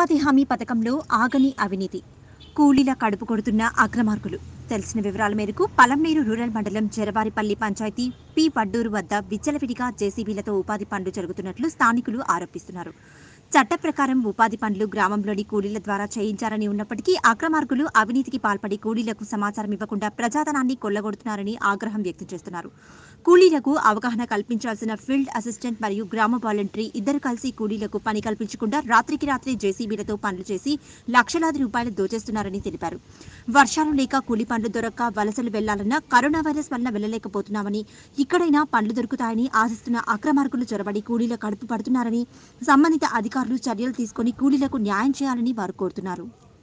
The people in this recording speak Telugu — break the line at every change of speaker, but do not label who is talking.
ఉపాధి హామీ పథకంలో ఆగని అవినీతి కూలీల కడుపు కొడుతున్న అక్రమార్కులు తెలిసిన వివరాల మేరకు పలంనేరు రూరల్ మండలం జరవారిపల్లి పంచాయతీ పి వడ్డూరు వద్ద విచ్చలవిడిగా జేసీబీలతో ఉపాధి పనులు జరుగుతున్నట్లు స్థానికులు ఆరోపిస్తున్నారు చట్ట ప్రకారం ఉపాధి పనులు గ్రామంలోని కూలీల ద్వారా చేయించారని ఉన్నప్పటికీ అక్రమార్కులు అవినీతికి పాల్పడి కూలీలకు సమాచారం ఇవ్వకుండా ప్రజాధనాన్ని కొల్లగొడుతున్నారని ఆగ్రహం వ్యక్తం చేస్తున్నారు కూలీలకు అవగాహన కల్పించాల్సిన ఫీల్డ్ అసిస్టెంట్ మరియు గ్రామ వాలంటరీ ఇద్దరు కలిసి కూలీలకు పని కల్పించకుండా రాత్రికి రాత్రి జేసీబీలతో పనులు చేసి లక్షలాది రూపాయలు దోచేస్తున్నారని తెలిపారు వర్షాలు లేక కూలీ పనులు దొరక్క వలసలు వెళ్లాలన్నా కరోనా వైరస్ వలన వెళ్లలేకపోతున్నామని ఇక్కడైనా పనులు దొరుకుతాయని ఆశిస్తున్న అక్రమార్కులు చొరబడి కూలీల కడుపు పడుతున్నారని సంబంధిత అధికారులు చర్యలు తీసుకొని కూలీలకు న్యాయం చేయాలని వారు కోరుతున్నారు